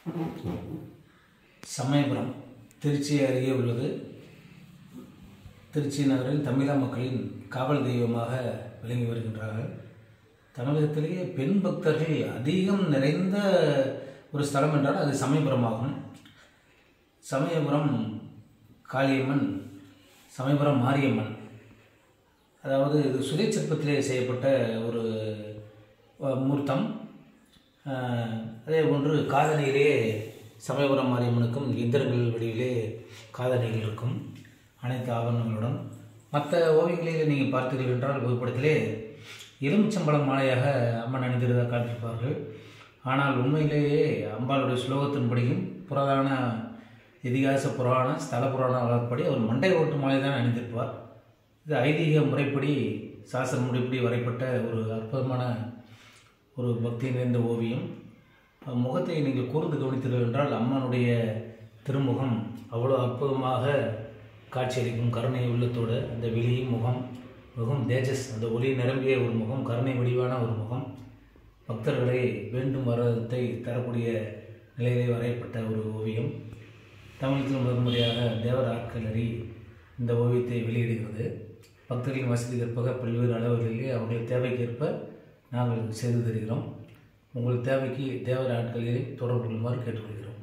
சமயபுரம் திருச்சி அருகே உள்ளது திருச்சி நகரில் தமிழக மக்களின் காவல் தெய்வமாக விளங்கி வருகின்றார்கள் தமிழகத்திலேயே பெண் பக்தர்கள் அதிகம் நிறைந்த ஒரு ஸ்தலம் என்றால் அது சமயபுரம் ஆகும் சமயபுரம் காளியம்மன் சமயபுரம் மாரியம்மன் அதாவது இது சுதைச்சிற்பத்திலே செய்யப்பட்ட ஒரு அஹ், மூர்த்தம் அஹ், அதே போன்று காதணியிலே சமயபுரம் மாரியம்மனுக்கும் இந்திரங்கள் வடிவிலே காதணிகள் இருக்கும் அனைத்து ஆபரணங்களுடன் மற்ற ஓவியங்களில் நீங்கள் பார்த்தீர்கள் என்றால் புகைப்படத்திலே எலுமிச்சம்பழம் மாலையாக அம்மன் அணிந்திருந்ததாக காட்டியிருப்பார்கள் ஆனால் உண்மையிலேயே அம்பாளுடைய ஸ்லோகத்தின்படியும் புராதன இதிகாச புராண ஸ்தல புராண வழக்கப்படி அவர் மண்டை ஓட்டு மாலை தான் அணிந்திருப்பார் இது ஐதீக முறைப்படி சாஸ்திர முறைப்படி வரைப்பட்ட ஒரு அற்புதமான ஒரு பக்தி நிறைந்த ஓவியம் அஹ் முகத்தை நீங்கள் கூர்ந்து கவனித்தீர்கள் என்றால் அம்மனுடைய திருமுகம் அவ்வளோ அற்புதமாக காட்சியளிக்கும் கருணை உள்ளத்தோடு அந்த விழி முகம் முகம் தேஜஸ் அந்த ஒளி நிரம்பிய ஒரு முகம் கருணை வடிவான ஒரு முகம் பக்தர்களை வேண்டும் வரத்தை தரக்கூடிய நிலையிலே வரையப்பட்ட ஒரு ஓவியம் தமிழகத்தில் முதல் முறையாக தேவர் ஆட்களறி இந்த ஓவியத்தை வெளியிடுகிறது பக்தர்களின் வசதிக்கேற்ப பல்வேறு அளவுகளிலே அவர்கள் தேவைக்கேற்ப நாங்கள் செய்து தருகிறோம் உங்கள் தேவைக்கு தேவர் ஆட்களை தொடர்பு கொள்ளுமாறு கேட்டுக்கொள்கிறோம்